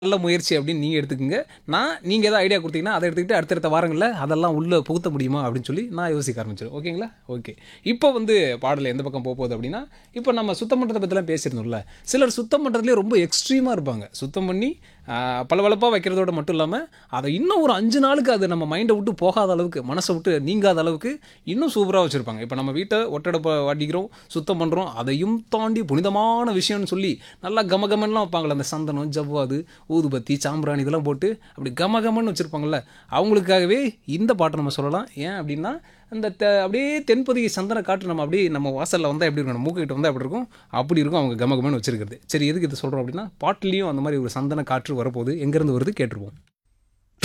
நல்ல முயற்சி அப்படின்னு நீங்கள் எடுத்துக்கோங்க நான் நீங்கள் ஏதாவது ஐடியா கொடுத்தீங்கன்னா அதை எடுத்துக்கிட்டு அடுத்தடுத்த வாரங்களில் அதெல்லாம் உள்ளே புகுத்த முடியுமா அப்படின்னு சொல்லி நான் யோசிக்க ஆரம்பிச்சிடும் ஓகேங்களா ஓகே இப்போ வந்து பாடல் எந்த பக்கம் போக போகுது அப்படின்னா இப்போ நம்ம சுத்தம் பண்ணுறதை பற்றிலாம் பேசியிருந்தோம்ல சிலர் சுத்தம் பண்ணுறதுலேயே ரொம்ப எக்ஸ்ட்ரீமாக இருப்பாங்க சுத்தம் பண்ணி பளபளப்பாக வைக்கிறதோட மட்டும் இல்லாமல் அதை இன்னும் ஒரு அஞ்சு நாளுக்கு அது நம்ம மைண்டை விட்டு போகாத அளவுக்கு மனசை விட்டு நீங்காத அளவுக்கு இன்னும் சூப்பராக வச்சுருப்பாங்க இப்போ நம்ம வீட்டை ஒட்டடை அடிக்கிறோம் சுத்தம் பண்ணுறோம் அதையும் தாண்டி புனிதமான விஷயம்னு சொல்லி நல்லா கமகமன்லாம் வைப்பாங்களே அந்த சந்தனம் ஜவ்வாது ஊதுபத்தி சாம்பிராணி இதெல்லாம் போட்டு அப்படி கமகமன்னு வச்சுருப்பாங்கள்ல அவங்களுக்காகவே இந்த பாட்டை நம்ம சொல்லலாம் ஏன் அப்படின்னா அந்த த அப்படியே தென்பொதிகை சந்தன காற்று நம்ம அப்படியே நம்ம வாசலில் வந்தால் எப்படி இருக்கும் நம்ம மூக்கிட்ட வந்தால் எப்படி இருக்கும் அப்படி இருக்கும் அவங்க கமகமன்னு வச்சிருக்கிறது சரி எதுக்கு இது சொல்கிறோம் அப்படின்னா பாட்டுலேயும் அந்த மாதிரி ஒரு சந்தன காற்று வரப்போகுது எங்கேருந்து வருது கேட்டுருவோம்